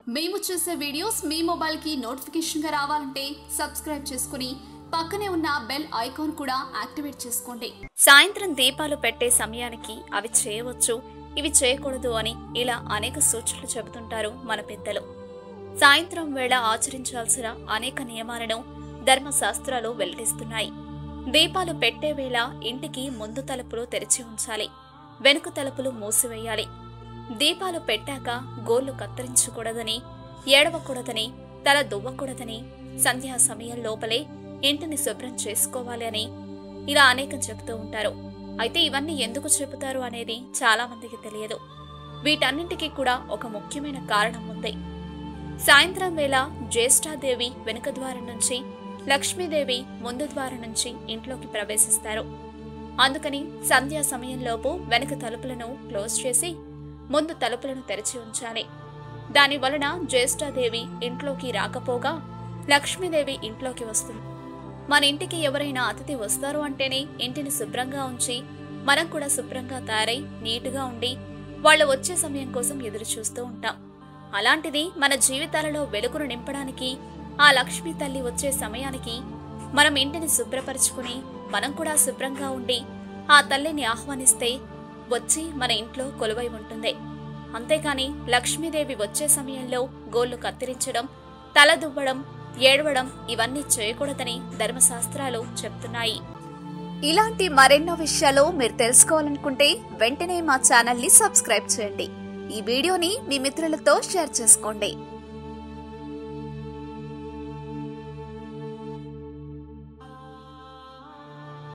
మేము చేసే వీడియోస్ మీ మొబైల్కి నోటిఫికేషన్గా రావాలంటే సబ్స్క్రైబ్ చేసుకుని పక్కనే ఉన్న బెల్ ఐకాన్ కూడా యాక్టివేట్ చేసుకోండి సాయంత్రం దీపాలు పెట్టే సమయానికి అవి చేయవచ్చు ఇవి చేయకూడదు అని ఇలా అనేక సూచనలు చెబుతుంటారు మన పెద్దలు సాయంత్రం వేళ ఆచరించాల్సిన అనేక నియమాలను ధర్మశాస్త్రాలు వెల్లడిస్తున్నాయి దీపాలు పెట్టే వేళ ఇంటికి ముందు తలుపులు తెరిచి ఉంచాలి వెనుక తలుపులు మూసివేయాలి దీపాలు పెట్టాక గోళ్లు కత్తిరించకూడదని ఏడవకూడదని తల దువ్వకూడదని సంధ్యా సమయం లోపలే ఇంటిని శుభ్రం చేసుకోవాలి అని ఇలా అనేకం చెబుతూ ఉంటారు అయితే ఇవన్నీ ఎందుకు చెబుతారు అనేది చాలా మందికి తెలియదు వీటన్నింటికీ కూడా ఒక ముఖ్యమైన కారణం ఉంది సాయంత్రం వేళ జ్యేష్ఠాదేవి వెనుక ద్వారం నుంచి లక్ష్మీదేవి ముందు ద్వారం నుంచి ఇంట్లోకి ప్రవేశిస్తారు అందుకని సంధ్యా సమయంలోపు వెనుక తలుపులను క్లోజ్ చేసి ముందు తలుపులను తెరిచి ఉంచాలి దాని వలన జ్యేష్ఠాదేవి ఇంట్లోకి రాకపోగా లక్ష్మీదేవి ఇంట్లోకి వస్తుంది మన ఇంటికి ఎవరైనా అతిథి వస్తారు అంటేనే ఇంటిని శుభ్రంగా ఉంచి మనం కూడా శుభ్రంగా తయారై నీటుగా ఉండి వాళ్ళు వచ్చే సమయం కోసం ఎదురు చూస్తూ ఉంటాం అలాంటిది మన జీవితాలలో వెలుగును నింపడానికి ఆ లక్ష్మీ తల్లి వచ్చే సమయానికి మనం ఇంటిని శుభ్రపరచుకుని మనం కూడా శుభ్రంగా ఉండి ఆ తల్లిని ఆహ్వానిస్తే వచ్చి మన ఇంట్లో కొలువై ఉంటుంది అంతేకాని లక్ష్మీదేవి వచ్చే సమయంలో గోళ్లు కత్తిరించడం తల దువ్వడం ఏడవడం ఇవన్నీ చేయకూడదని ధర్మశాస్త్రాలు చెప్తున్నాయి ఇలాంటి మరెన్నో విషయాలు మీరు తెలుసుకోవాలనుకుంటే వెంటనే మా ఛానల్ ని సబ్స్క్రైబ్ చేయండి ఈ వీడియోని మీ మిత్రులతో షేర్ చేసుకోండి